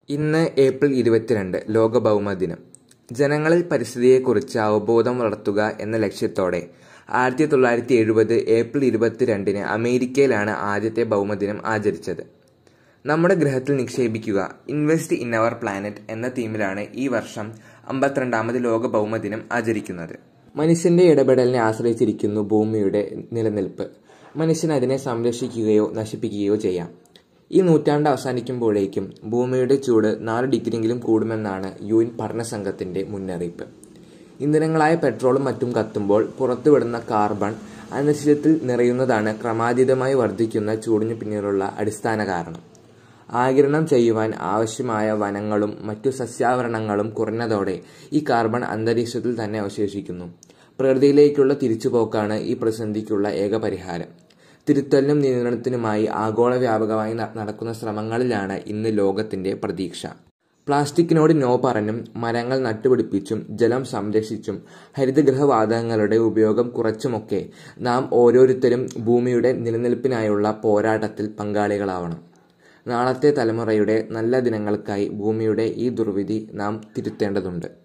ഇന്ന് ഏപ്രിൽ ഇരുപത്തിരണ്ട് ലോക ഭൗമദിനം. ജനങ്ങളിൽ പരിസ്ഥിതിയെക്കുറിച്ച് അവബോധം വളർത്തുക എന്ന ലക്ഷ്യത്തോടെ ആയിരത്തി തൊള്ളായിരത്തി എഴുപത് ഏപ്രിൽ ഇരുപത്തിരണ്ടിന് അമേരിക്കയിലാണ് ആദ്യത്തെ ഭൗമദിനം ആചരിച്ചത്. നമ്മുടെ ഗ്രഹത്തിൽ നിക്ഷേപിക്കുക ഇൻവെസ്റ്റ് ഇൻ അവർ പ്ലാനറ്റ് എന്ന തീമിലാണ് ഈ വർഷം അമ്പത്തിരണ്ടാമത് ലോക ഭൗമദിനം ആചരിക്കുന്നത്. മനുഷ്യന്റെ ഇടപെടലിനെ ആശ്രയിച്ചിരിക്കുന്നു ഭൂമിയുടെ നിലനിൽപ്പ്. മനുഷ്യന് അതിനെ സംരക്ഷിക്കുകയോ നശിപ്പിക്കുകയോ ചെയ്യാം. ഈ നൂറ്റാണ്ട് അവസാനിക്കുമ്പോഴേക്കും ഭൂമിയുടെ ചൂട് നാല് ഡിഗ്രിയെങ്കിലും കൂടുമെന്നാണ് യുഎൻ പഠനസംഘത്തിന്റെ മുന്നറിയിപ്പ്. ഇന്ധനങ്ങളായ പെട്രോളും മറ്റും കത്തുമ്പോൾ പുറത്തുവിടുന്ന കാർബൺ അന്തരീക്ഷത്തിൽ നിറയുന്നതാണ് ക്രമാതീതമായി വർധിക്കുന്ന ചൂടിനു പിന്നിലുള്ള അടിസ്ഥാന കാരണം. ആഗിരണം ചെയ്യുവാൻ ആവശ്യമായ വനങ്ങളും മറ്റു സസ്യാവരണങ്ങളും കുറഞ്ഞതോടെ ഈ കാർബൺ അന്തരീക്ഷത്തിൽ തന്നെ അവശേഷിക്കുന്നു. പ്രകൃതിയിലേക്കുള്ള തിരിച്ചുപോക്കാണ് ഈ പ്രതിസന്ധിക്കുള്ള ഏക പരിഹാരം. തിരുത്തലിനും നിയന്ത്രണത്തിനുമായി ആഗോളവ്യാപകമായി നടക്കുന്ന ശ്രമങ്ങളിലാണ് ഇന്ന് ലോകത്തിന്റെ പ്രതീക്ഷ. പ്ലാസ്റ്റിക്കിനോട് നോ പറഞ്ഞും മരങ്ങൾ നട്ടുപിടിപ്പിച്ചും ജലം സംരക്ഷിച്ചും ഹരിതഗൃഹവാതകങ്ങളുടെ ഉപയോഗം കുറച്ചുമൊക്കെ നാം ഓരോരുത്തരും ഭൂമിയുടെ നിലനിൽപ്പിനായുള്ള പോരാട്ടത്തിൽ പങ്കാളികളാവണം. നാളത്തെ തലമുറയുടെ നല്ല ദിനങ്ങൾക്കായി ഭൂമിയുടെ ഈ ദുർവിധി നാം തിരുത്തേണ്ടതുണ്ട്.